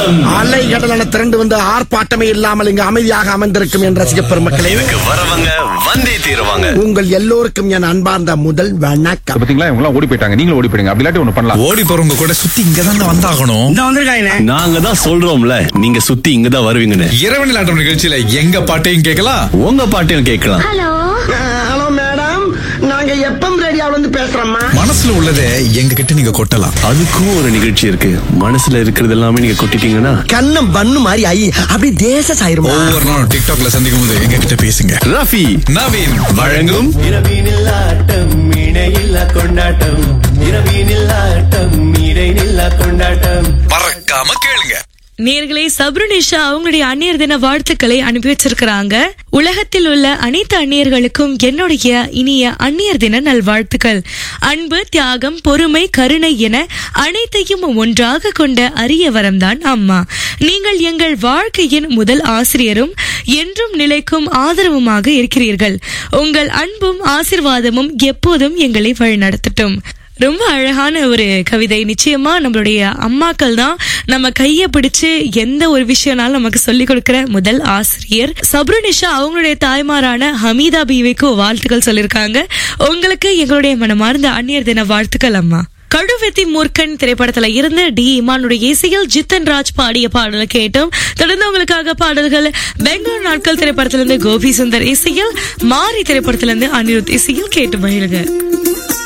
அலை கடலான திரண்டு வந்து ஆர்ப்பாட்டமே இல்லாமல் இங்கு அமைதியாக அமர்ந்திருக்கும் என் ரசிக பெருமக்களே இதுக்கு வரவங்க வந்தே தீருவாங்க உங்கள் எல்லோருக்கும் என் அன்பார்ந்த முதல் வணக்கம் பாத்தீங்களா இவங்க எல்லாம் ஓடி போயிட்டாங்க நீங்களும் ஓடி போயிடுங்க அப்படி இல்லாட்டி ஒண்ணு பண்ணலாம் ஓடி போறவங்க கூட சுத்தி இங்க தான் வந்தாகணும் இந்த வந்திருக்காங்க நாங்க தான் சொல்றோம்ல நீங்க சுத்தி இங்க தான் வருவீங்கன்னு இரவு நிலாட்டம் நிகழ்ச்சியில எங்க பாட்டையும் கேட்கலாம் உங்க பாட்டையும் கேட்கலாம் ஹலோ மேடம் நாங்க எப்பம் ரேடியோல இருந்து பேசுறோம்மா மனசுல உள்ளதை எங்க கிட்ட நீங்க கொட்டலாம் அதுக்கும் ஒரு நிகழ்ச்சி இருக்கு மனசுல இருக்கிறது எல்லாமே நீங்க கொட்டிட்டீங்கன்னா கண்ணம் பண்ணு மாதிரி ஐ அப்படி தேச சாயிருமா ஒவ்வொரு நாளும் டிக்டாக்ல சந்திக்கும் போது எங்க கிட்ட பேசுங்க ரஃபி நவீன் வழங்கும் இரவினில் ஆட்டம் இணையில்லா கொண்டாட்டம் இரவினில் ஆட்டம் இடைநில்லா கொண்டாட்டம் மறக்காம கேளுங்க நேர்களே சப்ருனிஷா அவங்களுடைய அந்நியர் தின வாழ்த்துக்களை அனுப்பி வச்சிருக்கிறாங்க உலகத்தில் உள்ள அனைத்து அந்நியர்களுக்கும் என்னுடைய இனிய அந்நியர் தின நல்வாழ்த்துக்கள் அன்பு தியாகம் பொறுமை கருணை என அனைத்தையும் ஒன்றாக கொண்ட அரிய வரம்தான் அம்மா நீங்கள் எங்கள் வாழ்க்கையின் முதல் ஆசிரியரும் என்றும் நிலைக்கும் ஆதரவுமாக இருக்கிறீர்கள் உங்கள் அன்பும் ஆசிர்வாதமும் எப்போதும் எங்களை வழிநடத்தட்டும் ரொம்ப அழகான ஒரு கவிதை நிச்சயமா நம்மளுடைய அம்மாக்கள் தான் நம்ம கைய பிடிச்சு எந்த ஒரு விஷயம்னாலும் நமக்கு சொல்லி கொடுக்கிற முதல் ஆசிரியர் சப்ருனிஷா அவங்களுடைய தாய்மாரான ஹமீதா பீவிக்கு வாழ்த்துக்கள் சொல்லியிருக்காங்க உங்களுக்கு எங்களுடைய மனமார்ந்த அந்நியர் தின வாழ்த்துக்கள் அம்மா கடுவெத்தி மூர்க்கன் திரைப்படத்துல இருந்து டி இமானுடைய இசையில் ஜித்தன் ராஜ் பாடிய பாடலை கேட்டோம் தொடர்ந்து உங்களுக்காக பாடல்கள் பெங்களூர் நாட்கள் திரைப்படத்திலிருந்து கோபி சுந்தர் இசையில் மாரி திரைப்படத்திலிருந்து அனிருத் இசையில் கேட்டு மகிழுங்க